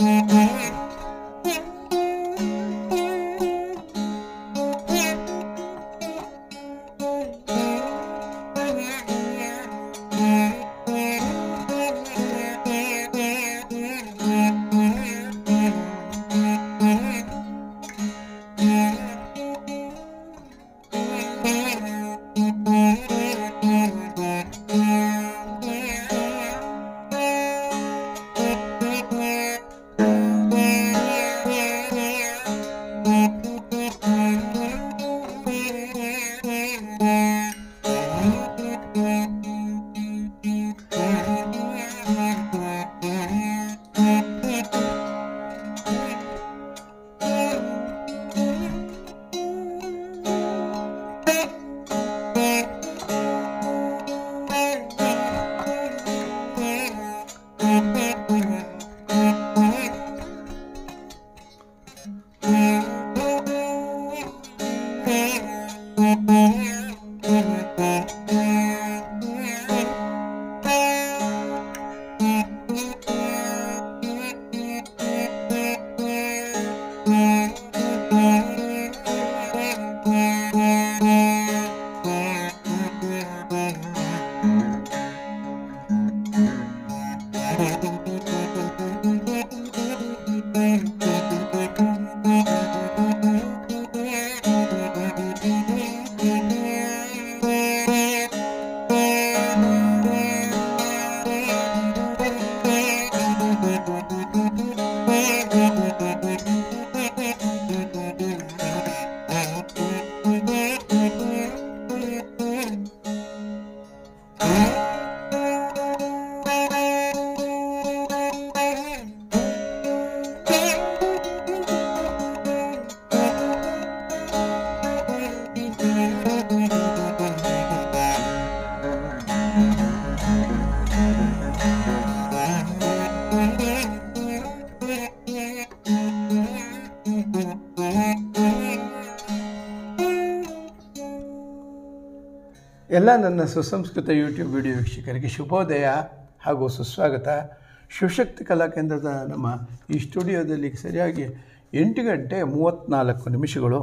ಎಲ್ಲ ನನ್ನ ಸುಸಂಸ್ಕೃತ ಯೂಟ್ಯೂಬ್ ವಿಡಿಯೋ ವೀಕ್ಷಕರಿಗೆ ಶುಭೋದಯ ಹಾಗೂ ಸುಸ್ವಾಗತ ಶಿವಶಕ್ತಿ ಕಲಾ ಕೇಂದ್ರದ ನಮ್ಮ ಈ ಸ್ಟುಡಿಯೋದಲ್ಲಿ ಸರಿಯಾಗಿ ಎಂಟು ಗಂಟೆ ಮೂವತ್ತ್ನಾಲ್ಕು ನಿಮಿಷಗಳು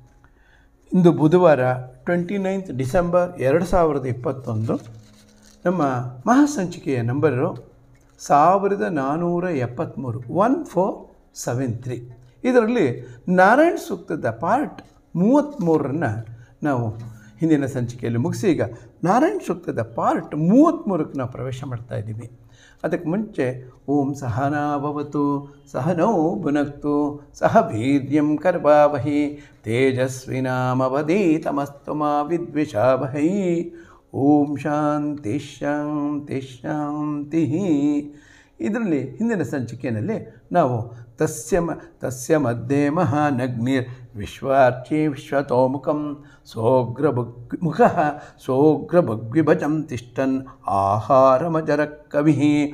ಇಂದು ಬುಧವಾರ ಟ್ವೆಂಟಿ ನೈನ್ತ್ ಡಿಸೆಂಬರ್ ಎರಡು ಸಾವಿರದ ಇಪ್ಪತ್ತೊಂದು ನಮ್ಮ ಮಹಾಸಂಚಿಕೆಯ ನಂಬರು ಸಾವಿರದ ನಾನ್ನೂರ ಎಪ್ಪತ್ತ್ಮೂರು ಒನ್ ಫೋರ್ ಸೆವೆನ್ ತ್ರೀ ಇದರಲ್ಲಿ ನಾರಾಯಣ ಸೂಕ್ತದ ಪಾರ್ಟ್ ಮೂವತ್ತ್ಮೂರನ್ನು ನಾವು ಹಿಂದಿನ ಸಂಚಿಕೆಯಲ್ಲಿ ಮುಗಿಸಿ ಈಗ ನಾರಾಯಣ ಸೂಕ್ತದ ಪಾರ್ಟ್ ಮೂವತ್ತ್ಮೂರಕ್ಕೆ ನಾವು ಪ್ರವೇಶ ಮಾಡ್ತಾ ಇದ್ದೀವಿ ಅದಕ್ಕೆ ಮುಂಚೆ ಓಂ ಸಹನಾಭವತು ಸಹನೌ ಭುನಕ್ತು ಸಹ ವೀರ್ಯಂ ಕರ್ವಾವಹಿ ತೇಜಸ್ವಿನಾಮವಧೀತಮಸ್ತು ಮಾ ವಿದ್ವಿಷಾವಹೈ ಓಂ ಶಾಂತಿ ಶಾಂತಿ ಶಾಂತಿ ಇದರಲ್ಲಿ ಹಿಂದಿನ ಸಂಚಿಕೆಯಲ್ಲಿ ನಾವು ತಸ್ಯ ಮ ತಸ್ಯ ಮಧ್ಯೆ ಮಹಾನಗ್ನಿರ್ ವಿಶ್ವಾರ್ಚಿ ವಿಶ್ವತೋಮುಖಂ ಸೋಗ್ರಭಗ್ ಮುಖ ಸೋಗ್ರಭಗ್ವಿಭಜಂ ತಿಷ್ಟನ್ ಆಹಾರಮಜರ ಕವಿ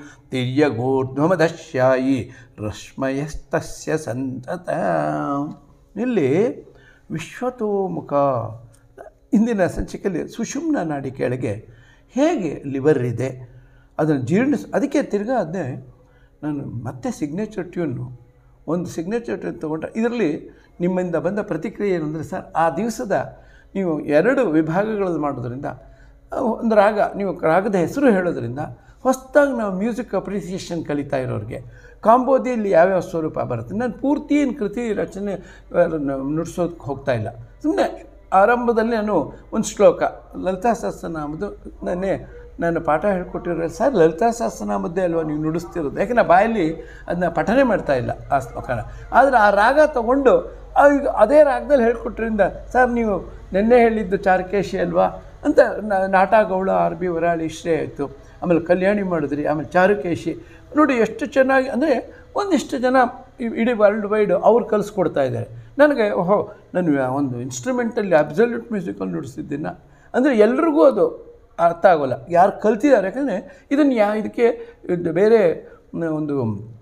ತಿರ್ಯಗೂರ್ಧ್ವಮದಶ್ಯಾಯಿ ರಶ್ಮಯಸ್ತಸ್ಯ ಸಂತತ ಇಲ್ಲಿ ವಿಶ್ವತೋಮುಖ ಇಂದಿನ ಸಂಚಿಕೆಯಲ್ಲಿ ಸುಷುಮ್ನ ನಾಡಿ ಕೆಳಗೆ ಹೇಗೆ ಲಿವರ್ ಇದೆ ಅದನ್ನು ಜೀರ್ಣಿಸ್ ಅದಕ್ಕೆ ತಿರ್ಗಾ ಅದನ್ನೇ ನಾನು ಮತ್ತೆ ಸಿಗ್ನೇಚರ್ ಟ್ಯೂನು ಒಂದು ಸಿಗ್ನೇಚರ್ ಟ್ಯೂನ್ ತೊಗೊಂಡ್ರೆ ಇದರಲ್ಲಿ ನಿಮ್ಮಿಂದ ಬಂದ ಪ್ರತಿಕ್ರಿಯೆ ಏನು ಅಂದರೆ ಸರ್ ಆ ದಿವಸದ ನೀವು ಎರಡು ವಿಭಾಗಗಳಲ್ಲಿ ಮಾಡೋದ್ರಿಂದ ಒಂದು ರಾಗ ನೀವು ರಾಗದ ಹೆಸರು ಹೇಳೋದ್ರಿಂದ ಹೊಸದಾಗಿ ನಾವು ಮ್ಯೂಸಿಕ್ ಅಪ್ರಿಸಿಯೇಷನ್ ಕಲಿತಾ ಇರೋರಿಗೆ ಕಾಂಬೋದಿಯಲ್ಲಿ ಯಾವ್ಯಾವ ಸ್ವರೂಪ ಬರುತ್ತೆ ನಾನು ಪೂರ್ತಿ ಏನು ಕೃತಿ ರಚನೆ ನುಡ್ಸೋದಕ್ಕೆ ಹೋಗ್ತಾ ಇಲ್ಲ ಸುಮ್ಮನೆ ಆರಂಭದಲ್ಲಿ ನಾನು ಒಂದು ಶ್ಲೋಕ ಲಲಿತಾ ಸಹಸ್ರನಾಮದು ನಾನೇ ನಾನು ಪಾಠ ಹೇಳ್ಕೊಟ್ಟಿರೋ ಸರ್ ಲಲಿತಾ ಸಹಸ್ರನಾಮದ್ದೇ ಅಲ್ವಾ ನೀವು ನುಡಿಸ್ತಿರೋದು ಯಾಕೆ ನಾ ಬಾಯಲ್ಲಿ ಅದನ್ನ ಪಠನೆ ಮಾಡ್ತಾ ಇಲ್ಲ ಆ ಶ್ಲೋಕನ ಆದರೆ ಆ ರಾಗ ತೊಗೊಂಡು ಈಗ ಅದೇ ರಾಗದಲ್ಲಿ ಹೇಳ್ಕೊಟ್ರಿಂದ ಸರ್ ನೀವು ನಿನ್ನೆ ಹೇಳಿದ್ದು ಚಾರಕೇಶಿ ಅಲ್ವಾ ಅಂತ ನಾಟ ಗೌಳ ಆರ್ ಬಿ ವರಾಳಿ ಶ್ರೇ ಆಯಿತು ಆಮೇಲೆ ಕಲ್ಯಾಣಿ ಮಾಡಿದ್ರಿ ಆಮೇಲೆ ಚಾರುಕೇಶಿ ನೋಡಿ ಎಷ್ಟು ಚೆನ್ನಾಗಿ ಅಂದರೆ ಒಂದಿಷ್ಟು ಜನ ಇಡೀ ವರ್ಲ್ಡ್ ವೈಡ್ ಅವ್ರು ಕಲಿಸ್ಕೊಡ್ತಾ ಇದ್ದಾರೆ ನನಗೆ ಓಹೋ ನಾನು ಒಂದು ಇನ್ಸ್ಟ್ರೂಮೆಂಟಲ್ಲಿ ಅಬ್ಸಲ್ಯೂಟ್ ಮ್ಯೂಸಿಕಲ್ಲಿ ನುಡಿಸಿದ್ದೀನ ಅಂದರೆ ಎಲ್ರಿಗೂ ಅದು ಅರ್ಥ ಆಗೋಲ್ಲ ಯಾರು ಕಲ್ತಿದ್ದಾರೆ ಯಾಕಂದರೆ ಇದನ್ನು ಯಾ ಇದಕ್ಕೆ ಇದು ಬೇರೆ ಒಂದು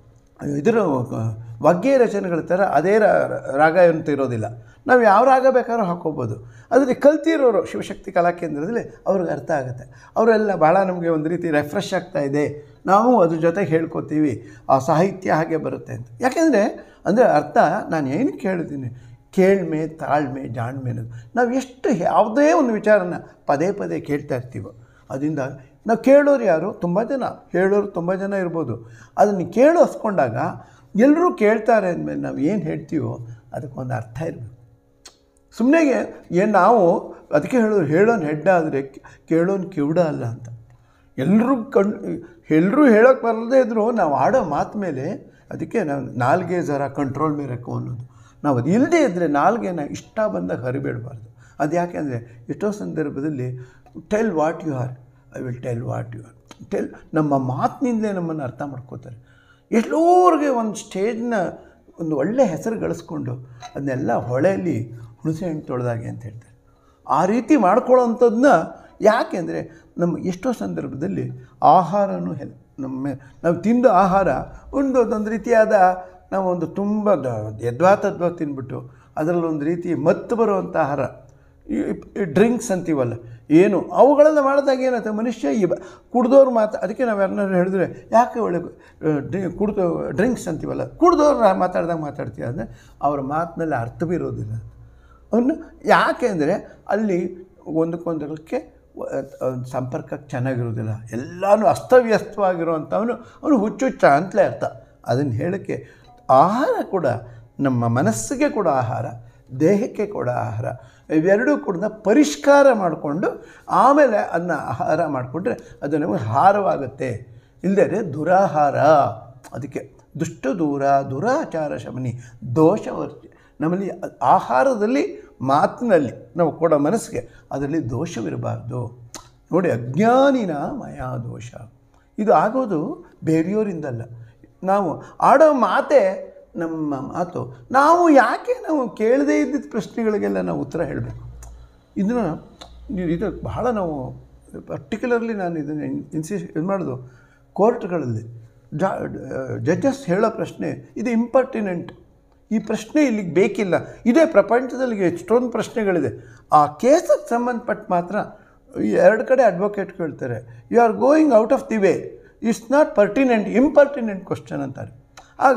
ಇದರ ವಗ್ಗೆ ರಚನೆಗಳ ಥರ ಅದೇ ರಾ- ರಾಗ ಅಂತ ಇರೋದಿಲ್ಲ ನಾವು ಯಾವ ರಾಗ ಬೇಕಾದ್ರೂ ಹಾಕೋಬೋದು ಆದರೆ ಕಲ್ತಿರೋರು ಶಿವಶಕ್ತಿ ಕಲಾಕೇಂದ್ರದಲ್ಲಿ ಅವ್ರಿಗೆ ಅರ್ಥ ಆಗುತ್ತೆ ಅವರೆಲ್ಲ ಭಾಳ ನಮಗೆ ಒಂದು ರೀತಿ ರೆಫ್ರೆಶ್ ಆಗ್ತಾ ಇದೆ ನಾವು ಅದ್ರ ಜೊತೆಗೆ ಹೇಳ್ಕೊತೀವಿ ಆ ಸಾಹಿತ್ಯ ಹಾಗೆ ಬರುತ್ತೆ ಅಂತ ಯಾಕೆಂದರೆ ಅಂದರೆ ಅರ್ಥ ನಾನು ಏನಕ್ಕೆ ಹೇಳಿದ್ದೀನಿ ಕೇಳ್ಮೆ ತಾಳ್ಮೆ ಜಾಣ್ಮೆ ಅನ್ನೋದು ನಾವು ಎಷ್ಟು ಯಾವುದೇ ಒಂದು ವಿಚಾರನ ಪದೇ ಪದೇ ಕೇಳ್ತಾ ಇರ್ತೀವೋ ಅದರಿಂದ ನಾವು ಕೇಳೋರು ಯಾರು ತುಂಬ ಜನ ಹೇಳೋರು ತುಂಬ ಜನ ಇರ್ಬೋದು ಅದನ್ನು ಕೇಳು ಹಸ್ಕೊಂಡಾಗ ಎಲ್ಲರೂ ಕೇಳ್ತಾರೆ ಅಂದಮೇಲೆ ನಾವು ಏನು ಹೇಳ್ತೀವೋ ಅದಕ್ಕೊಂದು ಅರ್ಥ ಇರಬೇಕು ಸುಮ್ಮನೆಗೆ ಏನು ನಾವು ಅದಕ್ಕೆ ಹೇಳೋದು ಹೇಳೋನು ಹೆಡ್ಡ ಆದರೆ ಕೇಳೋನು ಕಿವುಡ ಅಲ್ಲ ಅಂತ ಎಲ್ಲರೂ ಕಣ್ ಎಲ್ಲರೂ ಹೇಳೋಕ್ಕೆ ಬರದೇ ಇದ್ದರೂ ನಾವು ಆಡೋ ಮಾತು ಮೇಲೆ ಅದಕ್ಕೆ ನಾವು ನಾಲ್ಗೆ ಜರ ಕಂಟ್ರೋಲ್ ಮೇರಕು ಅನ್ನೋದು ನಾವು ಅದು ಇಲ್ಲದೇ ಇದ್ದರೆ ನಾಲ್ಗೆನ ಇಷ್ಟ ಬಂದಾಗ ಹರಿಬೇಡಬಾರ್ದು ಅದು ಯಾಕೆ ಅಂದರೆ ಎಷ್ಟೋ ಸಂದರ್ಭದಲ್ಲಿ tell what you are I will tell what you are tell ನಮ್ಮ ಮಾತಿನಿಂದಲೇ ನಮ್ಮನ್ನು ಅರ್ಥ ಮಾಡ್ಕೋತಾರೆ ಎಷ್ಟೋರಿಗೆ ಒಂದು ಸ್ಟೇಜ್ನ ಒಂದು ಒಳ್ಳೆಯ ಹೆಸರು ಗಳಿಸ್ಕೊಂಡು ಅದನ್ನೆಲ್ಲ ಹೊಳೆಯಲ್ಲಿ ಹುಣಸೆ ಹಣ್ಣು ತೊಳೆದಾಗೆ ಅಂತ ಹೇಳ್ತಾರೆ ಆ ರೀತಿ ಮಾಡ್ಕೊಳ್ಳೋವಂಥದ್ದನ್ನ ಯಾಕೆಂದರೆ ನಮ್ಮ ಎಷ್ಟೋ ಸಂದರ್ಭದಲ್ಲಿ ಆಹಾರನೂ ಹೆಲ್ ನಮ್ಮ ನಾವು ತಿಂದ ಆಹಾರ ಒಂದು ಒಂದು ರೀತಿಯಾದ ನಾವು ಒಂದು ತುಂಬ ಯದ್ವಾ ತದ್ವಾ ತಿಂದ್ಬಿಟ್ಟು ಅದರಲ್ಲಿ ಒಂದು ರೀತಿ ಮತ್ತು ಬರುವಂಥ ಆಹಾರ ಡ್ರಿಂಕ್ಸ್ ಅಂತೀವಲ್ಲ ಏನು ಅವುಗಳೆಲ್ಲ ಮಾಡಿದಾಗ ಏನಾಗುತ್ತೆ ಮನುಷ್ಯ ಈ ಬ ಕುಡ್ದವ್ರು ಮಾತು ಅದಕ್ಕೆ ನಾವು ಯಾರನ್ನಾರು ಹೇಳಿದ್ರೆ ಯಾಕೆ ಒಳ್ಳೆ ಡ್ರಿ ಕುಡ್ದು ಡ್ರಿಂಕ್ಸ್ ಅಂತೀವಲ್ಲ ಕುಡ್ದವ್ರು ಮಾತಾಡ್ದಾಗ ಮಾತಾಡ್ತೀವಿ ಅಂದರೆ ಅವ್ರ ಮಾತಿನಲ್ಲಿ ಅರ್ಥವೇ ಇರೋದಿಲ್ಲ ಅವನು ಯಾಕೆ ಅಂದರೆ ಅಲ್ಲಿ ಒಂದಕ್ಕೊಂದಕ್ಕೆ ಒಂದು ಸಂಪರ್ಕಕ್ಕೆ ಚೆನ್ನಾಗಿರೋದಿಲ್ಲ ಎಲ್ಲನೂ ಅಸ್ತವ್ಯಸ್ತವಾಗಿರುವಂಥವನು ಅವನು ಹುಚ್ಚುಚ್ಚ ಅಂತಲೇ ಅರ್ಥ ಅದನ್ನು ಹೇಳೋಕ್ಕೆ ಆಹಾರ ಕೂಡ ನಮ್ಮ ಮನಸ್ಸಿಗೆ ಕೂಡ ಆಹಾರ ದೇಹಕ್ಕೆ ಕೂಡ ಆಹಾರ ಇವೆರಡೂ ಕೂಡ ಪರಿಷ್ಕಾರ ಮಾಡಿಕೊಂಡು ಆಮೇಲೆ ಅದನ್ನ ಆಹಾರ ಮಾಡಿಕೊಂಡ್ರೆ ಅದು ನಮಗೆ ಹಾರವಾಗುತ್ತೆ ಇಲ್ಲದೇ ದುರಾಹಾರ ಅದಕ್ಕೆ ದುಷ್ಟ ದೂರ ದುರಾಚಾರ ಶಮನಿ ದೋಷವರ್ತಿ ನಮ್ಮಲ್ಲಿ ಆಹಾರದಲ್ಲಿ ಮಾತಿನಲ್ಲಿ ನಾವು ಕೊಡೋ ಮನಸ್ಸಿಗೆ ಅದರಲ್ಲಿ ದೋಷವಿರಬಾರ್ದು ನೋಡಿ ಅಜ್ಞಾನಿನ ಮಯಾ ದೋಷ ಇದು ಆಗೋದು ಬೇರೆಯವರಿಂದಲ್ಲ ನಾವು ಆಡೋ ಮಾತೇ ನಮ್ಮ ಮಾತು ನಾವು ಯಾಕೆ ನಾವು ಕೇಳದೇ ಇದ್ದಿದ್ದ ಪ್ರಶ್ನೆಗಳಿಗೆಲ್ಲ ನಾವು ಉತ್ತರ ಹೇಳಬೇಕು ಇದನ್ನು ನೀವು ಇದು ಬಹಳ ನಾವು ಪರ್ಟಿಕ್ಯುಲರ್ಲಿ ನಾನು ಇದನ್ನು ಇನ್ಸಿಸ್ ಇದು ಮಾಡೋದು ಕೋರ್ಟ್ಗಳಲ್ಲಿ ಜಾ ಜಡ್ಜಸ್ ಹೇಳೋ ಪ್ರಶ್ನೆ ಇದು ಇಂಪರ್ಟಿನೆಂಟ್ ಈ ಪ್ರಶ್ನೆ ಇಲ್ಲಿಗೆ ಬೇಕಿಲ್ಲ ಇದೇ ಪ್ರಪಂಚದಲ್ಲಿ ಎಷ್ಟೊಂದು ಪ್ರಶ್ನೆಗಳಿದೆ ಆ ಕೇಸಿಗೆ ಸಂಬಂಧಪಟ್ಟ ಮಾತ್ರ ಎರಡು ಕಡೆ ಅಡ್ವೊಕೇಟ್ ಕೇಳ್ತಾರೆ you are going out of the way it's not pertinent impertinent question ಅಂತಾರೆ ಆಗ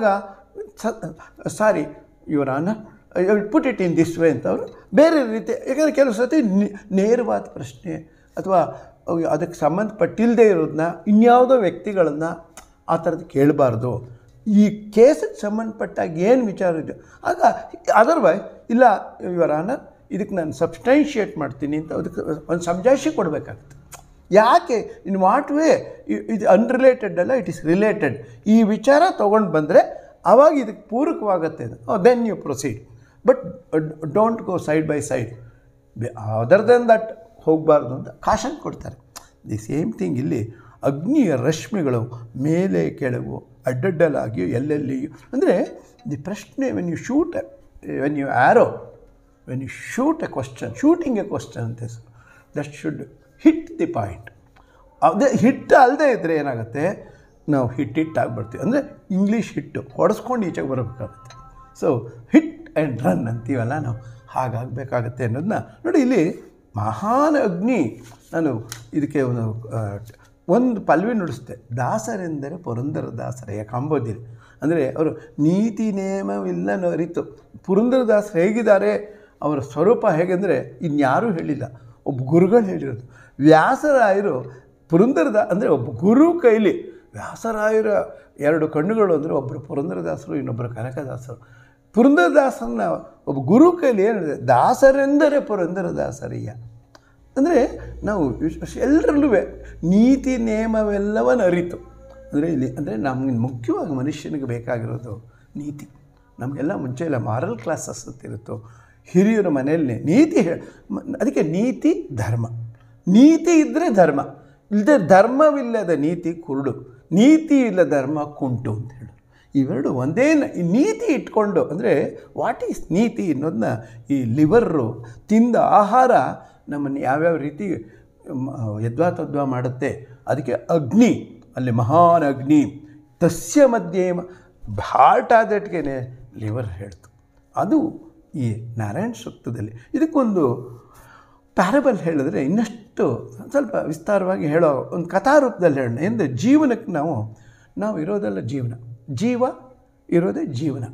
sorry your honour put it in this way ಅಂತ ಅವರು ಬೇರೆ ರೀತಿ ಯಾಕಂದರೆ ಕೆಲವು ಸತಿ ನೇರವಾದ ಪ್ರಶ್ನೆ ಅಥವಾ ಅದಕ್ಕೆ ಸಂಬಂಧಪಟ್ಟಿಲ್ಲದೆ ಇರೋದನ್ನ ಇನ್ಯಾವುದೋ ವ್ಯಕ್ತಿಗಳನ್ನು ಆ ಥರದ್ದು ಕೇಳಬಾರ್ದು ಈ ಕೇಸಿಗೆ ಸಂಬಂಧಪಟ್ಟಾಗ ಏನು ವಿಚಾರ ಇದೆ ಆಗ ಅದರ್ವೈಸ್ ಇಲ್ಲ ಇವರ ಆನರ್ ಇದಕ್ಕೆ ನಾನು ಸಬ್ಸ್ಟೆನ್ಷಿಯೇಟ್ ಮಾಡ್ತೀನಿ ಅಂತ ಅದಕ್ಕೆ ಒಂದು ಸಮಜಾಯಿಷಿ ಕೊಡಬೇಕಾಗುತ್ತೆ ಯಾಕೆ ಇನ್ ವಾಟ್ ವೇ ಇದು ಅನ್ರಿಲೇಟೆಡ್ ಅಲ್ಲ ಇಟ್ ಇಸ್ ರಿಲೇಟೆಡ್ ಈ ವಿಚಾರ ತೊಗೊಂಡು ಬಂದರೆ ಆವಾಗ ಇದಕ್ಕೆ ಪೂರಕವಾಗುತ್ತೆ ಅದು then you proceed but don't go side by side other than that ಹೋಗಬಾರ್ದು ಅಂತ ಕಾಶನ್ ಕೊಡ್ತಾರೆ ದಿ ಸೇಮ್ ಥಿಂಗ್ ಇಲ್ಲಿ ಅಗ್ನಿಯ ರಶ್ಮಿಗಳು ಮೇಲೆ ಕೆಳಗು ಅಡ್ಡಡ್ಡಲಾಗಿ ಎಲ್ಲೆಲ್ಲಿಯೂ ಅಂದರೆ ದಿ ಪ್ರಶ್ನೆ when you shoot when you arrow when you shoot a question shooting a question ಅಂತ ಹೆಸರು that should hit the point ಅದೇ ಹಿಟ್ ಅಲ್ಲದೆ ಇದ್ದರೆ ಏನಾಗುತ್ತೆ ನಾವು ಹಿಟ್ ಹಿಟ್ ಆಗಿಬಿಡ್ತೀವಿ ಅಂದರೆ ಇಂಗ್ಲೀಷ್ ಹಿಟ್ಟು ಹೊಡೆಸ್ಕೊಂಡು ಈಚೆಗೆ ಬರಬೇಕಾಗುತ್ತೆ ಸೊ ಹಿಟ್ ಆ್ಯಂಡ್ ರನ್ ಅಂತೀವಲ್ಲ ನಾವು ಹಾಗಾಗಬೇಕಾಗತ್ತೆ ಅನ್ನೋದನ್ನ ನೋಡಿ ಇಲ್ಲಿ ಮಹಾನ್ ಅಗ್ನಿ ನಾನು ಇದಕ್ಕೆ ಒಂದು ಒಂದು ಪಲ್ವಿ ನುಡಿಸ್ತೆ ದಾಸರೆಂದರೆ ಪುರಂದರ ದಾಸರಯ್ಯ ಕಾಂಬೋದಿರಿ ಅಂದರೆ ಅವರು ನೀತಿ ನೇಮವಿಲ್ಲ ಅರಿತು ಪುರಂದರದಾಸರು ಹೇಗಿದ್ದಾರೆ ಅವರ ಸ್ವರೂಪ ಹೇಗೆಂದರೆ ಇನ್ಯಾರೂ ಹೇಳಿಲ್ಲ ಒಬ್ಬ ಗುರುಗಳು ಹೇಳಿರೋದು ವ್ಯಾಸರಾಯರು ಪುರಂದರದ ಅಂದರೆ ಒಬ್ಬ ಗುರು ಕೈಲಿ ವ್ಯಾಸರಾಯರ ಎರಡು ಕಣ್ಣುಗಳು ಅಂದರೆ ಒಬ್ಬರು ಪುರಂದರದಾಸರು ಇನ್ನೊಬ್ಬರು ಕನಕದಾಸರು ಪುರಂದರದಾಸರನ್ನ ಒಬ್ಬ ಗುರು ಕೈಲಿ ಏನಿದೆ ದಾಸರೆಂದರೆ ಪುರಂದರದಾಸರಯ್ಯ ಅಂದರೆ ನಾವು ಎಲ್ಲರಲ್ಲೂ ನೀತಿ ನೇಮವೆಲ್ಲವನ್ನು ಅರಿತು ಅಂದರೆ ಇಲ್ಲಿ ಅಂದರೆ ನಮಗೆ ಮುಖ್ಯವಾಗಿ ಮನುಷ್ಯನಿಗೆ ಬೇಕಾಗಿರೋದು ನೀತಿ ನಮಗೆಲ್ಲ ಮುಂಚೆ ಎಲ್ಲ ಮಾರಲ್ ಕ್ಲಾಸಸ್ ಅಂತಿರುತ್ತೋ ಹಿರಿಯರ ಮನೆಯಲ್ಲಿ ನೀತಿ ಹೇ ಅದಕ್ಕೆ ನೀತಿ ಧರ್ಮ ನೀತಿ ಇದ್ದರೆ ಧರ್ಮ ಇಲ್ಲದೆ ಧರ್ಮವಿಲ್ಲದ ನೀತಿ ಕುರುಡು ನೀತಿ ಇಲ್ಲ ಧರ್ಮ ಕುಂಟು ಅಂತ ಹೇಳು ಇವೆರಡು ಒಂದೇ ಈ ನೀತಿ ಇಟ್ಕೊಂಡು ಅಂದರೆ ವಾಟ್ ಈಸ್ ನೀತಿ ಅನ್ನೋದನ್ನ ಈ ಲಿವರು ತಿಂದ ಆಹಾರ ನಮ್ಮನ್ನು ಯಾವ್ಯಾವ ರೀತಿ ಯದ್ವಾ ತದ್ವಾ ಮಾಡುತ್ತೆ ಅದಕ್ಕೆ ಅಗ್ನಿ ಅಲ್ಲಿ ಮಹಾನ್ ಅಗ್ನಿ ತಸ್ಯ ಮಧ್ಯೆ ಹಾರ್ಟ್ ಆದಟ್ಗೆ ಲಿವರ್ ಹೇಳ್ತು ಅದು ಈ ನಾರಾಯಣ ಸೂಕ್ತದಲ್ಲಿ ಇದಕ್ಕೊಂದು ಪ್ಯಾರಬಲ್ ಹೇಳಿದ್ರೆ ಇನ್ನಷ್ಟು ಸ್ವಲ್ಪ ವಿಸ್ತಾರವಾಗಿ ಹೇಳೋ ಒಂದು ಕಥಾರೂಪದಲ್ಲಿ ಹೇಳೋಣ ಎಂದು ಜೀವನಕ್ಕೆ ನಾವು ನಾವು ಇರೋದೆಲ್ಲ ಜೀವನ ಜೀವ ಇರೋದೇ ಜೀವನ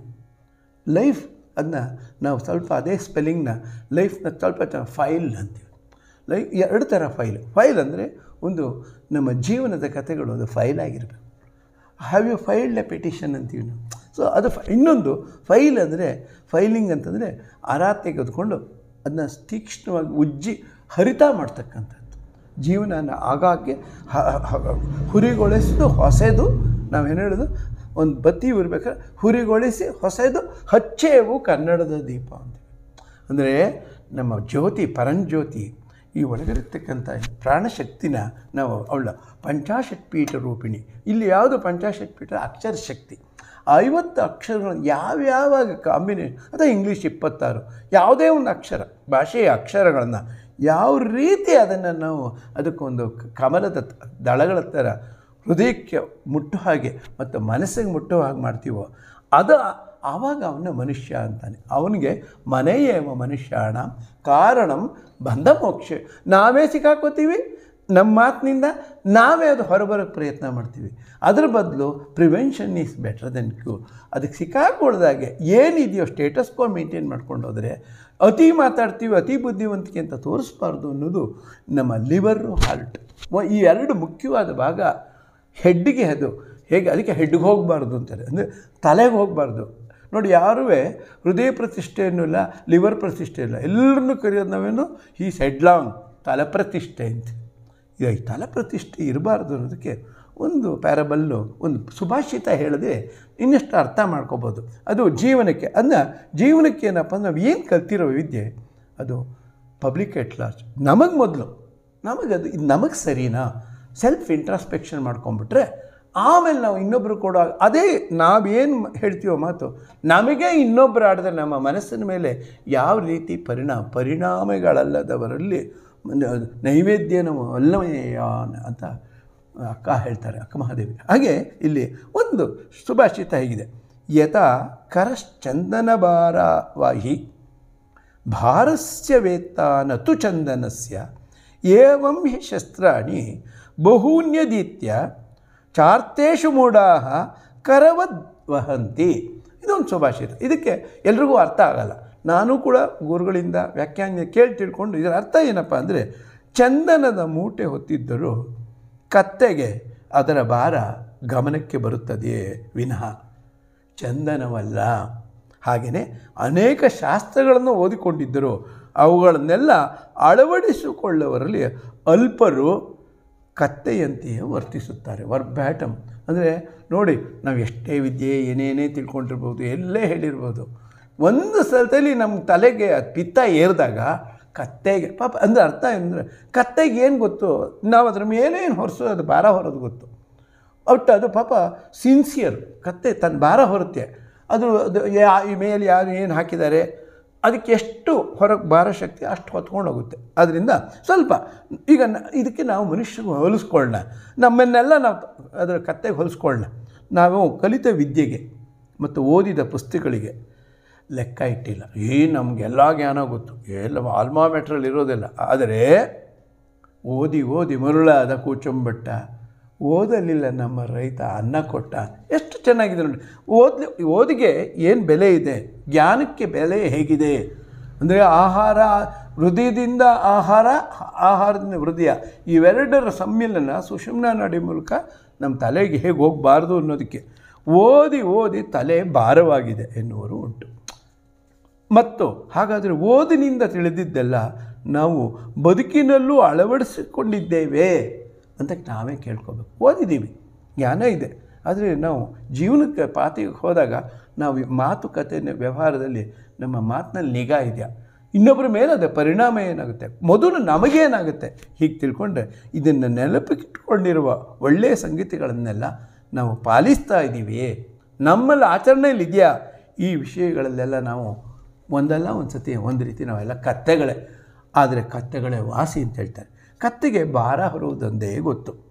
ಲೈಫ್ ಅದನ್ನ ನಾವು ಸ್ವಲ್ಪ ಅದೇ ಸ್ಪೆಲ್ಲಿಂಗ್ನ ಲೈಫ್ನ ಸ್ವಲ್ಪ ಚ- ಫೈಲ್ ಅಂತೀವಿ ಲೈಫ್ ಎರಡು ಥರ ಫೈಲ್ ಫೈಲ್ ಅಂದರೆ ಒಂದು ನಮ್ಮ ಜೀವನದ ಕಥೆಗಳು ಒಂದು ಫೈಲ್ ಆಗಿರಬೇಕು have you filed a petition ಅಂತೀವಿ ನಾವು ಸೊ ಅದು ಫ- ಇನ್ನೊಂದು ಫೈಲ್ ಅಂದರೆ ಫೈಲಿಂಗ್ ಅಂತಂದರೆ ಅರ ತೆಗೆದುಕೊಂಡು ಅದನ್ನ ತೀಕ್ಷ್ಣವಾಗಿ ಉಜ್ಜಿ ಹರಿತ ಮಾಡ್ತಕ್ಕಂಥದ್ದು ಜೀವನನ ಆಗಾಗ್ಗೆ ಹ- ಹ- ಹುರಿಗೊಳಿಸಿದು ಹೊಸೆದು ನಾವೇನು ಹೇಳೋದು ಒಂದು ಬತ್ತಿ ಇರಬೇಕಾದ್ರೆ ಹುರಿಗೊಳಿಸಿ ಹೊಸೆದು ಹಚ್ಚೇವು ಕನ್ನಡದ ದೀಪ ಅಂತೀವಿ ಅಂದರೆ ನಮ್ಮ ಜ್ಯೋತಿ ಪರಂಜ್ಯೋತಿ ಈ ಒಳಗಿರತಕ್ಕಂಥ ಈ ಪ್ರಾಣಶಕ್ತಿನ ನಾವು ಅವಳ ಪಂಚಾಶತ್ ಪೀಠ ರೂಪಿಣಿ ಇಲ್ಲಿ ಯಾವುದು ಪಂಚಾಶತ್ ಪೀಠ ಅಕ್ಷರ ಶಕ್ತಿ ಐವತ್ತು ಅಕ್ಷರಗಳನ್ನು ಯಾವ್ಯಾವಾಗ ಕಾಂಬಿನೇಷನ್ ಅಥವಾ ಇಂಗ್ಲೀಷ್ ಇಪ್ಪತ್ತಾರು ಯಾವುದೇ ಒಂದು ಅಕ್ಷರ ಭಾಷೆಯ ಅಕ್ಷರಗಳನ್ನು ಯಾವ ರೀತಿ ಅದನ್ನು ನಾವು ಅದಕ್ಕೊಂದು ಕಮಲದ ದಳಗಳ ಥರ ಹೃದಯಕ್ಕೆ ಮುಟ್ಟೋ ಹಾಗೆ ಮತ್ತು ಮನಸ್ಸಿಗೆ ಮುಟ್ಟೋ ಹಾಗೆ ಮಾಡ್ತೀವೋ ಅದು ಆವಾಗ ಅವನ ಮನುಷ್ಯ ಅಂತಾನೆ ಅವನಿಗೆ ಮನೆಯೇವ ಮನುಷ್ಯಾಣ ಕಾರಣಂ ಬಂಧ ಮೋಕ್ಷ ನಾವೇ ಸಿಕ್ಕಾಕೋತೀವಿ ನಮ್ಮ ಮಾತಿನಿಂದ ನಾವೇ ಅದು ಹೊರಬರೋಕ್ಕೆ ಪ್ರಯತ್ನ ಮಾಡ್ತೀವಿ ಅದ್ರ ಬದಲು prevention is better than cure ಅದಕ್ಕೆ ಸಿಕ್ಕಾಕೊಳ್ದಾಗೆ ಏನಿದೆಯೋ ಸ್ಟೇಟಸ್ ಕೋ ಮೇಂಟೈನ್ ಮಾಡ್ಕೊಂಡು ಹೋದರೆ ಅತಿ ಮಾತಾಡ್ತೀವಿ ಅತಿ ಬುದ್ಧಿವಂತಿಕೆ ಅಂತ ತೋರಿಸ್ಬಾರ್ದು ಅನ್ನೋದು ನಮ್ಮ ಲಿವರು ಹಾರ್ಟ್ ಈ ಎರಡು ಮುಖ್ಯವಾದ ಭಾಗ ಹೆಡ್ಡಿಗೆ ಅದು ಹೇಗೆ ಅದಕ್ಕೆ ಹೆಡ್ಗೆ ಹೋಗಬಾರ್ದು ಅಂತಾರೆ ಅಂದರೆ ತಲೆಗೆ ಹೋಗಬಾರ್ದು ನೋಡಿ ಯಾರೂ ಹೃದಯ ಪ್ರತಿಷ್ಠೆಯೂ ಇಲ್ಲ ಲಿವರ್ ಪ್ರತಿಷ್ಠೆ ಇಲ್ಲ ಎಲ್ಲರನ್ನೂ ಕರೆಯೋದು ನಾವೇನು ಈಸ್ ಹೆಡ್ಲಾಂಗ್ ತಲೆ ಪ್ರತಿಷ್ಠೆ ಅಂತ ಈಗ ಈ ತಲೆ ಪ್ರತಿಷ್ಠೆ ಇರಬಾರ್ದು ಅನ್ನೋದಕ್ಕೆ ಒಂದು ಪ್ಯಾರಬಲ್ಲು ಒಂದು ಸುಭಾಷಿತ ಹೇಳದೆ ಇನ್ನಷ್ಟು ಅರ್ಥ ಮಾಡ್ಕೋಬೋದು ಅದು ಜೀವನಕ್ಕೆ ಅದನ್ನ ಜೀವನಕ್ಕೆ ಏನಪ್ಪ ಅಂದ್ರೆ ನಾವು ಏನು ಕಲ್ತಿರೋ ವಿದ್ಯೆ ಅದು ಪಬ್ಲಿಕ್ ಎಟ್ ಲಾರ್ಜ್ ನಮಗೆ ಮೊದಲು ನಮಗದು ಇದು ನಮಗೆ ಸರಿನಾ ಸೆಲ್ಫ್ ಇಂಟ್ರಾಸ್ಪೆಕ್ಷನ್ ಮಾಡ್ಕೊಂಬಿಟ್ರೆ ಆಮೇಲೆ ನಾವು ಇನ್ನೊಬ್ಬರು ಕೊಡೋ ಅದೇ ನಾವೇನು ಹೇಳ್ತೀವೋ ಮಾತು ನಮಗೆ ಇನ್ನೊಬ್ಬರು ಆಡಿದ್ರೆ ನಮ್ಮ ಮನಸ್ಸಿನ ಮೇಲೆ ಯಾವ ರೀತಿ ಪರಿಣಾಮ ಪರಿಣಾಮಗಳಲ್ಲದವರಲ್ಲಿ ನೈವೇದ್ಯನ ಅಲ್ಲವಯ್ಯ ಅಂತ ಅಕ್ಕ ಹೇಳ್ತಾರೆ ಅಕ್ಕ ಮಹಾದೇವಿ ಹಾಗೆ ಇಲ್ಲಿ ಒಂದು ಸುಭಾಷಿತ ಹೇಗಿದೆ ಯಥಾ ಕರಶ್ಚಂದನ ಭಾರವಾಹಿ ಭಾರಸ್ಯ ವೇತ್ತಾನ ತು ಚಂದನಸ್ಯ ಏವಂ ಹಿ ಶಸ್ತ್ರಾಣಿ ಬಹೂನ್ಯದೀತ್ಯ ಚಾರ್ತೇಷು ಮೂಢಾ ಕರವದ್ ವಹಂತಿ ಇದೊಂದು ಸುಭಾಷಿತ ಇದಕ್ಕೆ ಎಲ್ರಿಗೂ ಅರ್ಥ ಆಗಲ್ಲ ನಾನು ಕೂಡ ಗುರುಗಳಿಂದ ವ್ಯಾಖ್ಯಾನ ಕೇಳಿ ತಿಳ್ಕೊಂಡು ಇದರ ಅರ್ಥ ಏನಪ್ಪ ಅಂದರೆ ಚಂದನದ ಮೂಟೆ ಹೊತ್ತಿದ್ದರೂ ಕತ್ತೆಗೆ ಅದರ ಭಾರ ಗಮನಕ್ಕೆ ಬರುತ್ತದೆಯೇ ವಿನಃ ಚಂದನವಲ್ಲ ಹಾಗೆಯೇ ಅನೇಕ ಶಾಸ್ತ್ರಗಳನ್ನು ಓದಿಕೊಂಡಿದ್ದರು ಅವುಗಳನ್ನೆಲ್ಲ ಅಳವಡಿಸಿಕೊಳ್ಳುವರಲ್ಲಿ ಅಲ್ಪರು ಕತ್ತೆಯಂತೆಯೇ ವರ್ತಿಸುತ್ತಾರೆ ವರ್ಬ್ಯಾಟಮ್ ಅಂದರೆ ನೋಡಿ ನಾವು ಎಷ್ಟೇ ವಿದ್ಯೆ ಏನೇನೇ ತಿಳ್ಕೊಂಡಿರ್ಬೋದು ಎಲ್ಲೇ ಹೇಳಿರ್ಬೋದು ಒಂದು ಸಲದಲ್ಲಿ ನಮ್ಮ ತಲೆಗೆ ಅದು ಪಿತ್ತ ಏರಿದಾಗ ಕತ್ತೆಗೆ ಪಾಪ ಅಂದರೆ ಅರ್ಥ ಏನಂದರೆ ಕತ್ತೆಗೆ ಏನು ಗೊತ್ತು ನಾವು ಅದ್ರ ಮೇಲೇನು ಹೊರಿಸೋ ಅದು ಭಾರ ಹೊರೋದು ಗೊತ್ತು ಒಟ್ಟು ಅದು ಪಾಪ ಸಿನ್ಸಿಯರ್ ಕತ್ತೆ ತನ್ನ ಭಾರ ಹೊರುತ್ತೆ ಅದು ಅದು ಯಾ ಈ ಮೇಲೆ ಯಾರು ಏನು ಹಾಕಿದ್ದಾರೆ ಅದಕ್ಕೆ ಎಷ್ಟು ಹೊರಗೆ ಭಾರ ಶಕ್ತಿ ಅಷ್ಟು ಹೊತ್ಕೊಂಡು ಹೋಗುತ್ತೆ ಅದರಿಂದ ಸ್ವಲ್ಪ ಈಗ ನ ಇದಕ್ಕೆ ನಾವು ಮನುಷ್ಯರಿಗೆ ಹೋಲಿಸ್ಕೊಳ್ಳೋಣ ನಮ್ಮನ್ನೆಲ್ಲ ನಾವು ಅದರ ಕತ್ತೆಗೆ ಹೋಲಿಸ್ಕೊಳ್ಳೋಣ ನಾವು ಕಲಿತ ವಿದ್ಯೆಗೆ ಮತ್ತು ಓದಿದ ಪುಸ್ತಕಗಳಿಗೆ ಲೆಕ್ಕ ಇಟ್ಟಿಲ್ಲ ಈ ನಮಗೆಲ್ಲ ಜ್ಞಾನ ಗೊತ್ತು ಎಲ್ಲ ಆಲ್ಮಾಮೆಟ್ರಲ್ಲಿ ಇರೋದಿಲ್ಲ ಆದರೆ ಓದಿ ಓದಿ ಮರುಳಾದ ಕೂಚಂಬಟ್ಟ ಓದಲಿಲ್ಲ ನಮ್ಮ ರೈತ ಅನ್ನ ಕೊಟ್ಟ ಎಷ್ಟು ಚೆನ್ನಾಗಿದೆ ನೋಡಿ ಓದ್ಲಿ ಓದಿಗೆ ಏನು ಬೆಲೆ ಇದೆ ಜ್ಞಾನಕ್ಕೆ ಬೆಲೆ ಹೇಗಿದೆ ಅಂದರೆ ಆಹಾರ ಹೃದಯದಿಂದ ಆಹಾರ ಆಹಾರದಿಂದ ಹೃದಯ ಇವೆರಡರ ಸಮ್ಮಿಲನ ಸುಷುಮ್ನ ನಾಡಿ ಮೂಲಕ ನಮ್ಮ ತಲೆಗೆ ಹೇಗೆ ಹೋಗಬಾರ್ದು ಅನ್ನೋದಕ್ಕೆ ಓದಿ ಓದಿ ತಲೆ ಭಾರವಾಗಿದೆ ಎನ್ನುವರು ಉಂಟು ಮತ್ತು ಹಾಗಾದರೆ ಓದಿನಿಂದ ತಿಳಿದಿದ್ದೆಲ್ಲ ನಾವು ಬದುಕಿನಲ್ಲೂ ಅಳವಡಿಸಿಕೊಂಡಿದ್ದೇವೆ ಅಂತ ನಾವೇ ಕೇಳ್ಕೋಬೇಕು ಓದಿದ್ದೀವಿ ಜ್ಞಾನ ಇದೆ ಆದರೆ ನಾವು ಜೀವನಕ್ಕೆ ಪಾತಿಗೆ ಹೋದಾಗ ನಾವು ಈ ಮಾತುಕತೆ ವ್ಯವಹಾರದಲ್ಲಿ ನಮ್ಮ ಮಾತಿನಲ್ಲಿ ನಿಗಾ ಇದೆಯಾ ಇನ್ನೊಬ್ಬರ ಮೇಲೆ ಅದೇ ಪರಿಣಾಮ ಏನಾಗುತ್ತೆ ಮೊದಲು ನಮಗೇನಾಗುತ್ತೆ ಹೀಗೆ ತಿಳ್ಕೊಂಡ್ರೆ ಇದನ್ನು ನೆನಪಿಟ್ಕೊಂಡಿರುವ ಒಳ್ಳೆಯ ಸಂಗತಿಗಳನ್ನೆಲ್ಲ ನಾವು ಪಾಲಿಸ್ತಾ ಇದ್ದೀವಿ ನಮ್ಮಲ್ಲಿ ಆಚರಣೆಯಲ್ಲಿ ಇದೆಯಾ ಈ ವಿಷಯಗಳಲ್ಲೆಲ್ಲ ನಾವು ಒಂದಲ್ಲ ಒಂದು ಸತಿ ಒಂದು ರೀತಿ ನಾವೆಲ್ಲ ಕತ್ತೆಗಳೇ ಆದರೆ ಕತ್ತೆಗಳೇ ವಾಸಿ ಅಂತ ಹೇಳ್ತಾರೆ ಕತ್ತೆಗೆ ಭಾರ ಹೊರುವುದೊಂದೇ ಗೊತ್ತು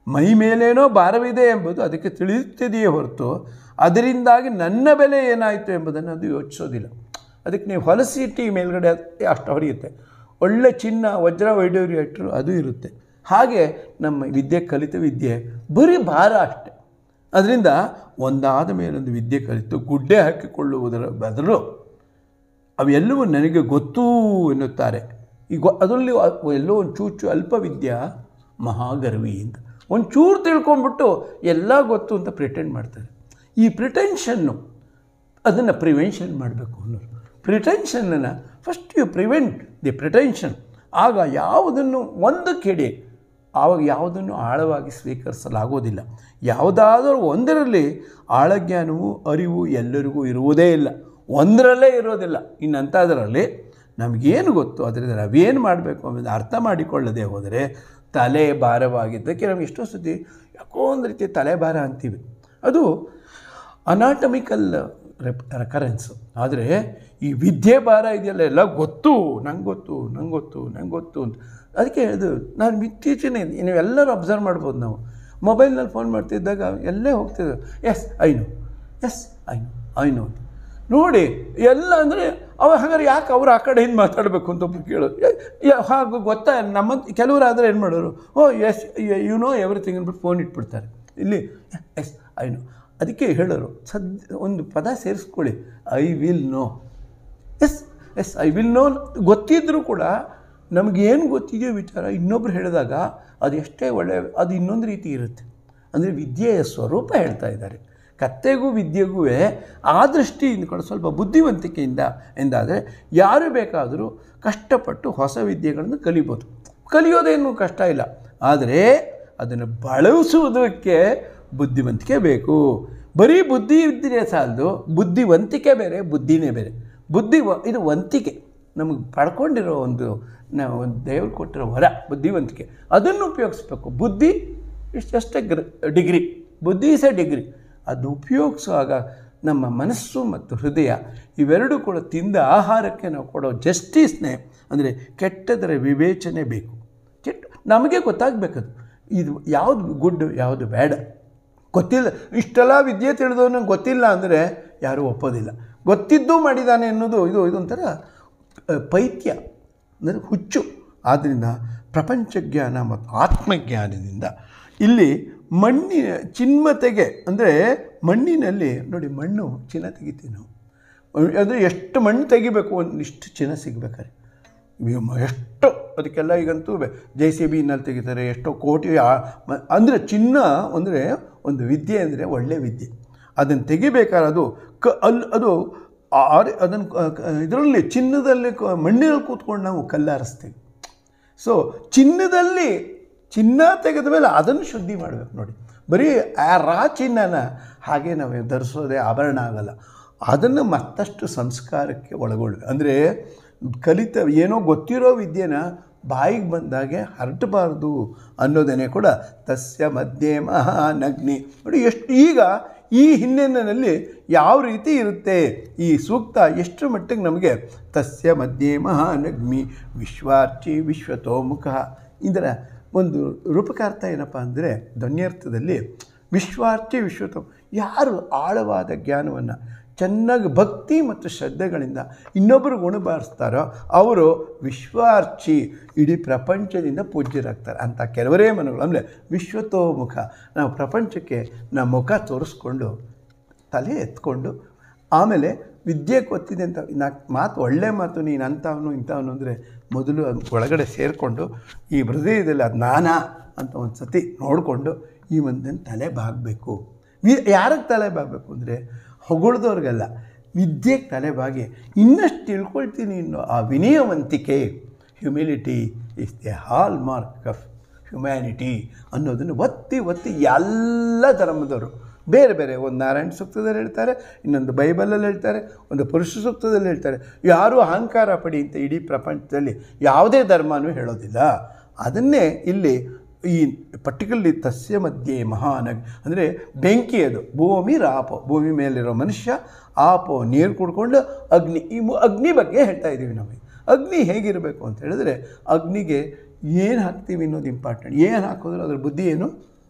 ಮೈ ಮೇಲೇನೋ ಭಾರವಿದೆ ಎಂಬುದು ಅದಕ್ಕೆ ತಿಳಿಯುತ್ತಿದೆಯೇ ಹೊರತು ಅದರಿಂದಾಗಿ ನನ್ನ ಬೆಲೆ ಏನಾಯಿತು ಎಂಬುದನ್ನು ಅದು ಯೋಚಿಸೋದಿಲ್ಲ ಅದಕ್ಕೆ ನೀವು ಹೊಲಸಿಟ್ಟಿ ಮೇಲ್ಗಡೆ ಅಷ್ಟು ಹೊಡೆಯುತ್ತೆ ಒಳ್ಳೆ ಚಿನ್ನ ವಜ್ರ ವೈಡೂರ್ಯ ಇಟ್ಟರು ಅದು ಇರುತ್ತೆ ಹಾಗೆ ನಮ್ಮ ವಿದ್ಯೆ ಕಲಿತ ವಿದ್ಯೆ ಬರೀ ಭಾರ ಅಷ್ಟೆ ಅದರಿಂದ ಒಂದಾದ ಮೇಲೊಂದು ವಿದ್ಯೆ ಕಲಿತು ಗುಡ್ಡೆ ಹಾಕಿಕೊಳ್ಳುವುದರ ಬದಲು ಅವೆಲ್ಲವೂ ನನಗೆ ಗೊತ್ತು ಎನ್ನುತ್ತಾರೆ ಈಗ ಅದರಲ್ಲಿ ಅ- ಎಲ್ಲೋ ಒಂದು ಚೂಚು ಅಲ್ಪ ವಿದ್ಯಾ ಮಹಾಗರ್ವಿ ಅಂತ ಒಂದು ಚೂರು ತಿಳ್ಕೊಂಬಿಟ್ಟು ಎಲ್ಲ ಗೊತ್ತು ಅಂತ ಪ್ರಿಟೆಂಡ್ ಮಾಡ್ತಾರೆ ಈ ಪ್ರಿಟೆನ್ಷನ್ನು ಅದನ್ನು ಪ್ರಿವೆನ್ಷನ್ ಮಾಡಬೇಕು ಅನ್ನೋರು ಪ್ರಿಟೆನ್ಷನನ್ನು first you prevent the pretension ಆಗ ಯಾವುದನ್ನು ಒಂದು ಕೆಡೆ ಆವಾಗ ಯಾವುದನ್ನು ಆಳವಾಗಿ ಸ್ವೀಕರಿಸಲಾಗೋದಿಲ್ಲ ಯಾವುದಾದರೂ ಒಂದರಲ್ಲಿ ಆಳಜ್ಞಾನವು ಅರಿವು ಎಲ್ಲರಿಗೂ ಇರುವುದೇ ಇಲ್ಲ ಒಂದರಲ್ಲೇ ಇರೋದಿಲ್ಲ ಇನ್ನಂಥದ್ರಲ್ಲಿ ನಮಗೇನು ಗೊತ್ತು ಅದರಿಂದ ನಾವೇನು ಮಾಡಬೇಕು ಅನ್ನೋದು ಅರ್ಥ ಮಾಡಿಕೊಳ್ಳದೆ ಹೋದರೆ ತಲೆ ಭಾರವಾಗಿದ್ದಕ್ಕೆ ನಮಗೆ ಎಷ್ಟೋ ಸತಿ ಯಾಕೋ ಒಂದು ರೀತಿ ತಲೆ ಭಾರ ಅಂತೀವಿ ಅದು ಅನಾಟಮಿಕಲ್ ರೆಪ್ ರೆಕರೆನ್ಸು ಆದರೆ ಈ ವಿದ್ಯೆ ಭಾರ ಇದೆಯಲ್ಲ ಎಲ್ಲ ಗೊತ್ತು ನಂಗೆ ಗೊತ್ತು ನಂಗೆ ಗೊತ್ತು ನಂಗೆ ಗೊತ್ತು ಅಂತ ಅದಕ್ಕೆ ಅದು ನಾನು ಇತ್ತೀಚಿನ ನೀವೆಲ್ಲರೂ ಅಬ್ಸರ್ವ್ ಮಾಡ್ಬೋದು ನಾವು ಮೊಬೈಲ್ನಲ್ಲಿ ಫೋನ್ ಮಾಡ್ತಿದ್ದಾಗ ಎಲ್ಲೇ ಹೋಗ್ತಿದ್ದೆ ಎಸ್ ಐನು ಎಸ್ ಐನು ಐನು ಅಂತ ನೋಡಿ ಎಲ್ಲ ಅಂದರೆ ಅವ ಹಾಗಾದ್ರೆ ಯಾಕೆ ಅವ್ರು ಆ ಕಡೆಯಿಂದ ಮಾತಾಡಬೇಕು ಅಂತ ಒಬ್ರು ಕೇಳೋದು ಯ- ಯ- ಹಾಗೂ ಗೊತ್ತಾ ನಮ್ಮ ಕೆಲವರು ಆದರೆ ಏನು ಮಾಡೋರು oh yes you know everything ಅಂದ್ಬಿಟ್ಟು ಫೋನ್ ಇಟ್ಬಿಡ್ತಾರೆ ಇಲ್ಲಿ ಎಸ್ ಐ ನೋ ಅದಕ್ಕೆ ಹೇಳೋರು ಸದ್ ಒಂದು ಪದ ಸೇರಿಸ್ಕೊಳ್ಳಿ I will know yes yes I will know ಗೊತ್ತಿದ್ದರೂ ಕೂಡ ನಮಗೇನು ಗೊತ್ತಿದೆಯೋ ವಿಚಾರ ಇನ್ನೊಬ್ರು ಹೇಳಿದಾಗ ಅದು ಎಷ್ಟೇ ಒಳ್ಳೆಯ ಅದು ಇನ್ನೊಂದು ರೀತಿ ಇರುತ್ತೆ ಅಂದರೆ ವಿದ್ಯೆಯ ಸ್ವರೂಪ ಹೇಳ್ತಾ ಇದ್ದಾರೆ ಕತ್ತೆಗೂ ವಿದ್ಯೆಗೂ ಆ ದೃಷ್ಟಿಯಿಂದ ಕೂಡ ಸ್ವಲ್ಪ ಬುದ್ಧಿವಂತಿಕೆಯಿಂದ ಎಂದಾದರೆ ಯಾರು ಬೇಕಾದರೂ ಕಷ್ಟಪಟ್ಟು ಹೊಸ ವಿದ್ಯೆಗಳನ್ನು ಕಲಿಬೋದು ಕಲಿಯೋದೇನು ಕಷ್ಟ ಇಲ್ಲ ಆದರೆ ಅದನ್ನು ಬಳಸುವುದಕ್ಕೆ ಬುದ್ಧಿವಂತಿಕೆ ಬೇಕು ಬರೀ ಬುದ್ಧಿ ಇದ್ದರೆ ಸಾಲದು ಬುದ್ಧಿವಂತಿಕೆ ಬೇರೆ ಬುದ್ಧಿನೇ ಬೇರೆ ಬುದ್ಧಿ ವ- ಇದು ವಂತಿಕೆ ನಮಗೆ ಪಡ್ಕೊಂಡಿರೋ ಒಂದು ನಾವು ಒಂದು ದೇವ್ರು ಕೊಟ್ಟಿರೋ ವರ ಬುದ್ಧಿವಂತಿಕೆ ಅದನ್ನು ಉಪಯೋಗಿಸ್ಬೇಕು ಬುದ್ಧಿ ಇಷ್ಟಷ್ಟೇ ಗ್ರ ಡಿಗ್ರಿ ಬುದ್ಧಿ ಸಹ ಡಿಗ್ರಿ ಅದು ಉಪಯೋಗಿಸುವಾಗ ನಮ್ಮ ಮನಸ್ಸು ಮತ್ತು ಹೃದಯ ಇವೆರಡೂ ಕೂಡ ತಿಂದ ಆಹಾರಕ್ಕೆ ನಾವು ಕೊಡೋ ಜಸ್ಟಿಸ್ನೇ ಅಂದರೆ ಕೆಟ್ಟದರ ವಿವೇಚನೆ ಬೇಕು ಕೆಟ್ಟ ನಮಗೆ ಗೊತ್ತಾಗಬೇಕದು ಇದು ಯಾವುದು ಗುಡ್ ಯಾವುದು ಬೇಡ ಗೊತ್ತಿಲ್ಲ ಇಷ್ಟೆಲ್ಲ ವಿದ್ಯೆ ತಿಳಿದವನಿಗೆ ಗೊತ್ತಿಲ್ಲ ಅಂದರೆ ಯಾರೂ ಒಪ್ಪೋದಿಲ್ಲ ಗೊತ್ತಿದ್ದು ಮಾಡಿದ್ದಾನೆ ಅನ್ನೋದು ಇದು ಇದೊಂಥರ ಆ, ಪೈತ್ಯ ಅಂದರೆ ಹುಚ್ಚು ಆದ್ದರಿಂದ ಪ್ರಪಂಚ ಜ್ಞಾನ ಮತ್ತು ಆತ್ಮಜ್ಞಾನದಿಂದ ಇಲ್ಲಿ ಮಣ್ಣಿನ ಚಿನ್ಮತೆಗೆ ಅಂದರೆ ಮಣ್ಣಿನಲ್ಲಿ ನೋಡಿ ಮಣ್ಣು ಚಿನ್ನ ತೆಗಿತೀವಿ ನಾವು ಅಂದರೆ ಎಷ್ಟು ಮಣ್ಣು ತೆಗಿಬೇಕು ಒಂದಿಷ್ಟು ಚಿನ್ನ ಸಿಗ್ಬೇಕಾದ್ರೆ ಇವ್ ಮ- ಎಷ್ಟು ಅದಕ್ಕೆಲ್ಲ ಈಗಂತೂ ಜೆ ಸಿ ಬಿನಲ್ಲಿ ತೆಗಿತಾರೆ ಎಷ್ಟೋ ಕೋಟಿ ಆ- ಮ- ಅಂದರೆ ಚಿನ್ನ ಅಂದರೆ ಒಂದು ವಿದ್ಯೆ ಅಂದರೆ ಒಳ್ಳೆಯ ವಿದ್ಯೆ ಅದನ್ನು ತೆಗಿಬೇಕಾದ್ರೆ ಅದು ಕ ಅಲ್ಲಿ ಅದು ಆರಿ ಅದನ್ನು ಇದರಲ್ಲಿ ಚಿನ್ನದಲ್ಲಿ ಕ- ಮಣ್ಣಿನಲ್ಲಿ ಕೂತ್ಕೊಂಡು ನಾವು ಕಲ್ಲಾರಿಸ್ತೀವಿ ಸೊ ಚಿನ್ನದಲ್ಲಿ ಚಿನ್ನ ತೆಗೆದ ಮೇಲೆ ಅದನ್ನು ಶುದ್ಧಿ ಮಾಡಬೇಕು ನೋಡಿ ಬರೀ ಆ ರಾ ಚಿನ್ನನ ಹಾಗೆ ನಾವು ಧರಿಸೋದೇ ಆಭರಣ ಆಗಲ್ಲ ಅದನ್ನು ಮತ್ತಷ್ಟು ಸಂಸ್ಕಾರಕ್ಕೆ ಒಳಗೊಳ್ಳಿ ಅಂದರೆ ಕಲಿತ ಏನೋ ಗೊತ್ತಿರೋ ವಿದ್ಯೆನ ಬಾಯಿಗೆ ಬಂದಾಗೆ ಹರಟಬಾರ್ದು ಅನ್ನೋದನ್ನೇ ಕೂಡ ತಸ್ಯ ಮಧ್ಯೆ ಮಹಾನಗ್ನಿ ನೋಡಿ ಎಷ್ಟು ಈಗ ಈ ಹಿನ್ನೆಲೆಯಲ್ಲಿ ಯಾವ ರೀತಿ ಇರುತ್ತೆ ಈ ಸೂಕ್ತ ಎಷ್ಟು ಮಟ್ಟಿಗೆ ನಮಗೆ ತಸ್ಯ ಮಧ್ಯೆ ಮಹಾನಗ್ನಿ ವಿಶ್ವಾರ್ಚಿ ವಿಶ್ವತೋಮುಖ ಇದರ ಒಂದು ರೂಪಕಾರ್ಥ ಏನಪ್ಪ ಅಂದರೆ ಧ್ವನ್ಯರ್ಥದಲ್ಲಿ ವಿಶ್ವಾರ್ಚಿ ವಿಶ್ವತೋ ಯಾರು ಆಳವಾದ ಜ್ಞಾನವನ್ನು ಚೆನ್ನಾಗಿ ಭಕ್ತಿ ಮತ್ತು ಶ್ರದ್ಧೆಗಳಿಂದ ಇನ್ನೊಬ್ಬರು ಗುಣಬಾರಿಸ್ತಾರೋ ಅವರು ವಿಶ್ವಾರ್ಚಿ ಇಡೀ ಪ್ರಪಂಚದಿಂದ ಪೂಜ್ಯರಾಗ್ತಾರೆ ಅಂತ ಕೆಲವರೇ ಮನಗಳು ಅಂದರೆ ವಿಶ್ವತೋಮುಖ ನಾವು ಪ್ರಪಂಚಕ್ಕೆ ನಮ್ಮ ಮುಖ ತೋರಿಸ್ಕೊಂಡು ತಲೆ ಎತ್ಕೊಂಡು ಆಮೇಲೆ ವಿದ್ಯೆ ಗೊತ್ತಿದೆ ಅಂತ ನಾಲ್ಕು ಮಾತು ಒಳ್ಳೆ ಮಾತು ನೀನು ಅಂಥವನು ಇಂಥವನು ಅಂದರೆ ಮೊದಲು ಅದು ಒಳಗಡೆ ಸೇರಿಕೊಂಡು ಈ ಹೃದಯದಲ್ಲಿ ಅದು ನಾನಾ ಅಂತ ಒಂದು ಸತಿ ನೋಡಿಕೊಂಡು ಈ ಒಂದನ್ನು ತಲೆ ಬಾಗಬೇಕು ವಿ ಯಾರಿಗೆ ತಲೆ ಬಾಗಬೇಕು ಅಂದರೆ ಹೊಗಳ್ದವ್ರಿಗಲ್ಲ ವಿದ್ಯೆಗೆ ತಲೆ ಬಾಗಿ ಇನ್ನಷ್ಟು ತಿಳ್ಕೊಳ್ತೀನಿ ಇನ್ನು ಆ ವಿನಯವಂತಿಕೆ humility is the hallmark of humanity ಅನ್ನೋದನ್ನು ಒತ್ತಿ ಒತ್ತಿ ಎಲ್ಲ ಧರ್ಮದವರು ಬೇರೆ ಬೇರೆ ಒಂದು ನಾರಾಯಣ ಸೂಕ್ತದಲ್ಲಿ ಹೇಳ್ತಾರೆ ಇನ್ನೊಂದು ಬೈಬಲಲ್ಲಿ ಹೇಳ್ತಾರೆ ಒಂದು ಪುರುಷ ಸೂಕ್ತದಲ್ಲಿ ಹೇಳ್ತಾರೆ ಯಾರೂ ಅಹಂಕಾರ ಪಡಿ ಅಂತ ಇಡೀ ಪ್ರಪಂಚದಲ್ಲಿ ಯಾವುದೇ ಧರ್ಮನೂ ಹೇಳೋದಿಲ್ಲ ಅದನ್ನೇ ಇಲ್ಲಿ ಈ ಪರ್ಟಿಕ್ಯುಲರ್ಲಿ ತಸ್ಯ ಮಧ್ಯೆ ಮಹಾನಗ್ ಅಂದರೆ ಬೆಂಕಿ ಅದು ಭೂಮಿ ರಾಪೋ ಭೂಮಿ ಮೇಲಿರೋ ಮನುಷ್ಯ ಆಪೋ ನೀರು ಕುಡ್ಕೊಂಡು ಅಗ್ನಿ ಈ ಮು- ಅಗ್ನಿ ಬಗ್ಗೆ ಹೇಳ್ತಾ ಇದ್ದೀವಿ ನಾವು ಅಗ್ನಿ ಹೇಗಿರಬೇಕು ಅಂತ ಹೇಳಿದ್ರೆ ಅಗ್ನಿಗೆ ಏನು ಹಾಕ್ತೀವಿ ಅನ್ನೋದು ಇಂಪಾರ್ಟೆಂಟ್ ಏನು ಹಾಕಿದ್ರೆ ಅದ್ರ ಬುದ್ಧಿ ಏನು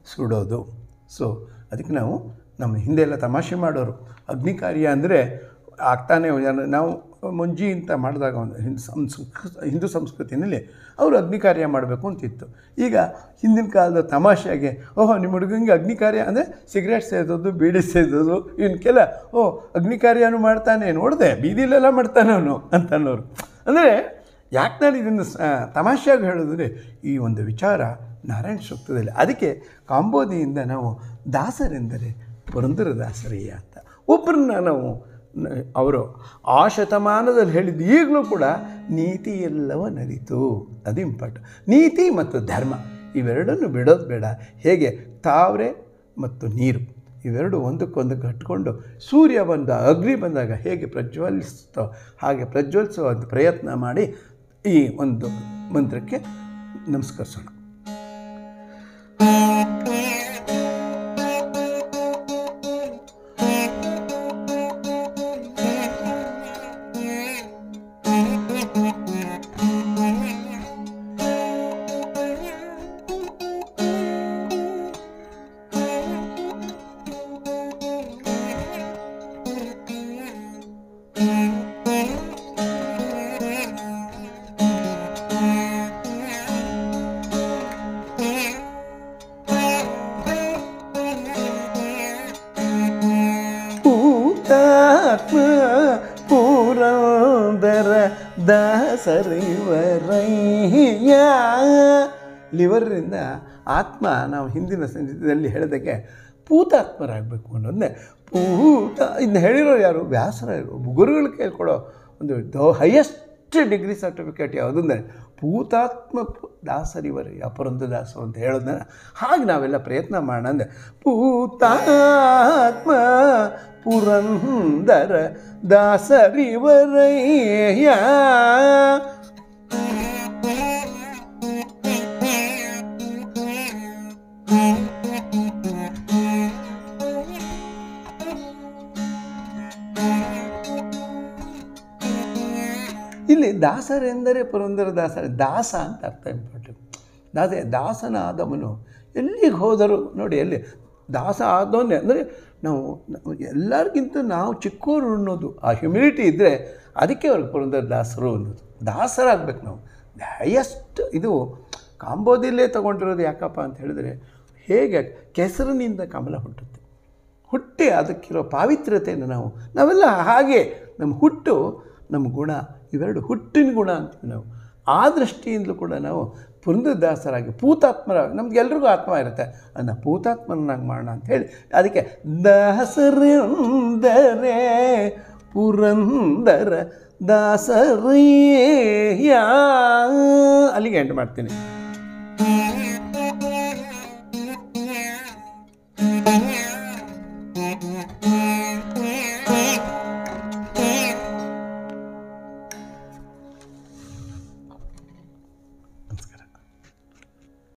ಸುಡೋದು ಸೊ ಅದಕ್ಕೆ ನಾವು ನಮ್ಮ ಹಿಂದೆ ಎಲ್ಲ ತಮಾಷೆ ಮಾಡೋರು ಅಗ್ನಿ ಕಾರ್ಯ ಅಂದರೆ ಆಗ್ತಾನೆ ಜನ- ನಾವು ಮುಂಜಿ ಅಂತ ಮಾಡಿದಾಗ ಒಂದು ಹಿಂದೂ ಸಂಸ್ಕೃ ಹಿಂದೂ ಸಂಸ್ಕೃತಿನಲ್ಲಿ ಅವರು ಅಗ್ನಿ ಕಾರ್ಯ ಮಾಡಬೇಕು ಅಂತಿತ್ತು ಈಗ ಹಿಂದಿನ ಕಾಲದ ತಮಾಷೆಗೆ ಓಹೋ ನಿಮ್ಮ ಹುಡುಗಂಗೆ ಅಗ್ನಿ ಕಾರ್ಯ ಅಂದರೆ ಸಿಗರೇಟ್ ಸೇದೋದು ಬೀಡಿ ಸೇದೋದು ಇವನ್ಕೆಲ್ಲ ಓ ಅಗ್ನಿ ಕಾರ್ಯನೂ ಮಾಡ್ತಾನೆ ನೋಡಿದೆ ಬೀದಿಲೆಲ್ಲ ಮಾಡ್ತಾನೆ ಅವನು ಅಂತ ಅನ್ನೋರು ಅಂದರೆ ಯಾಕೆ ನಾನು ಇದನ್ನು ಸ ತಮಾಷೆಯಾಗಿ ಹೇಳಿದ್ರೆ ಈ ಒಂದು ವಿಚಾರ ನಾರಾಯಣ ಸೂಕ್ತದಲ್ಲಿ ಅದಕ್ಕೆ ಕಾಂಬೋದಿಯಿಂದ ನಾವು ದಾಸರೆಂದರೆ ಪುರಂದರದಾಸರಯ್ಯ ಅಂತ ಒಬ್ಬರನ್ನ ನಾವು ನ- ಅವರು ಆ ಶತಮಾನದಲ್ಲಿ ಹೇಳಿದ್ದು ಈಗಲೂ ಕೂಡ ನೀತಿ ಎಲ್ಲವ ನಡೀತು ಅದು ಇಂಪಾರ್ಟ್ ನೀತಿ ಮತ್ತು ಧರ್ಮ ಇವೆರಡನ್ನು ಬಿಡೋದು ಬೇಡ ಹೇಗೆ ತಾವ್ರೆ ಮತ್ತು ನೀರು ಇವೆರಡು ಒಂದಕ್ಕೊಂದು ಕಟ್ಕೊಂಡು ಸೂರ್ಯ ಬಂದ ಅಗ್ನಿ ಬಂದಾಗ ಹೇಗೆ ಪ್ರಜ್ವಲಿಸ್ತೋ ಹಾಗೆ ಪ್ರಜ್ವಲಿಸುವ ಒಂದು ಪ್ರಯತ್ನ ಮಾಡಿ ಈ ಒಂದು ಮಂತ್ರಕ್ಕೆ ನಮಸ್ಕರಿಸೋಣ ಭೂತಾತ್ಮ ಪುರಂದರ ದಾಸರಿವರಯ್ಯ ಲಿವರಿಂದ ಆತ್ಮ ನಾವು ಹಿಂದಿನ ಸಂಗೀತದಲ್ಲಿ ಹೇಳಿದಕ್ಕೆ ಪೂತಾತ್ಮರಾಗಬೇಕು ಅನ್ನೋದನ್ನೇ ಪೂತ ಇದನ್ನ ಹೇಳಿರೋರು ಯಾರು ವ್ಯಾಸರಾಯರು ಗುರುಗಳು ಕೇಳ್ಕೊಡೋ ಒಂದು ದೊ ಹೈಯೆಸ್ಟ್ ಡಿಗ್ರಿ ಸರ್ಟಿಫಿಕೇಟ್ ಯಾವುದು ಅಂದರೆ ಪೂತಾತ್ಮ ಪು- ದಾಸರಿವರಯ್ಯ ಪುರಂದ ದಾಸರು ಅಂತ ಹೇಳೋದನ್ನ ಹಾಗೆ ನಾವೆಲ್ಲ ಪ್ರಯತ್ನ ಮಾಡೋಣ ಅಂದರೆ ಪೂತಾತ್ಮ ಪುರಂದರ ದಾಸರಿವರಯ್ಯ ಇಲ್ಲಿ ದಾಸರೆಂದರೆ ಪುರಂದರ ದಾಸರ ದಾಸ ಅಂತ ಅರ್ಥ ಇಂಪಾರ್ಟೆಂಟ್ ದಾಸ ದಾಸನ ಆದವನು ಎಲ್ಲಿಗೆ ಹೋದರು ನೋಡಿ ಎಲ್ಲಿ ದಾಸ ಆದವನ್ನೇ ಅಂದರೆ ನಾವು ನಾವು ಎಲ್ಲರಿಗಿಂತ ನಾವು ಚಿಕ್ಕವರು ಅನ್ನೋದು ಆ ಹ್ಯುಮಿಲಿಟಿ ಇದ್ದರೆ ಅದಕ್ಕೆ ಅವ್ರಿಗೆ ಪುರಂದರ ದಾಸರು ಅನ್ನೋದು ದಾಸರಾಗಬೇಕು ನಾವು ಹೈಯೆಸ್ಟ್ ಇದು ಕಾಂಬೋದಿಲ್ಲೇ ತೊಗೊಂಡಿರೋದು ಯಾಕಪ್ಪ ಅಂತ ಹೇಳಿದ್ರೆ ಹೇಗೆ ಕೆಸರಿನಿಂದ ಕಮಲ ಹುಟ್ಟುತ್ತೆ ಹುಟ್ಟಿ ಅದಕ್ಕಿರೋ ಪಾವಿತ್ರ್ಯತೆಯನ್ನು ನಾವು ನಾವೆಲ್ಲ ಹಾಗೆ ನಮ್ಮ ಹುಟ್ಟು ನಮ್ಮ ಗುಣ ಇವೆರಡು ಹುಟ್ಟಿನ ಗುಣ ಅಂತೀವಿ ನಾವು ಆ ದೃಷ್ಟಿಯಿಂದಲೂ ಕೂಡ ನಾವು ಪುರಂದರದಾಸರಾಗಿ ಪೂತಾತ್ಮರಾಗಿ ನಮ್ಗೆಲ್ರಿಗೂ ಆತ್ಮ ಇರುತ್ತೆ ಅದನ್ನು ಪೂತಾತ್ಮನಾಗಿ ಮಾಡೋಣ ಅಂತ ಹೇಳಿ ಅದಕ್ಕೆ ದಾಸರೆಂದರೆ ಪುರಂದರ ದಾಸರಯ್ಯ ಅಲ್ಲಿಗೆ ಎಂಟು ಮಾಡ್ತೀನಿ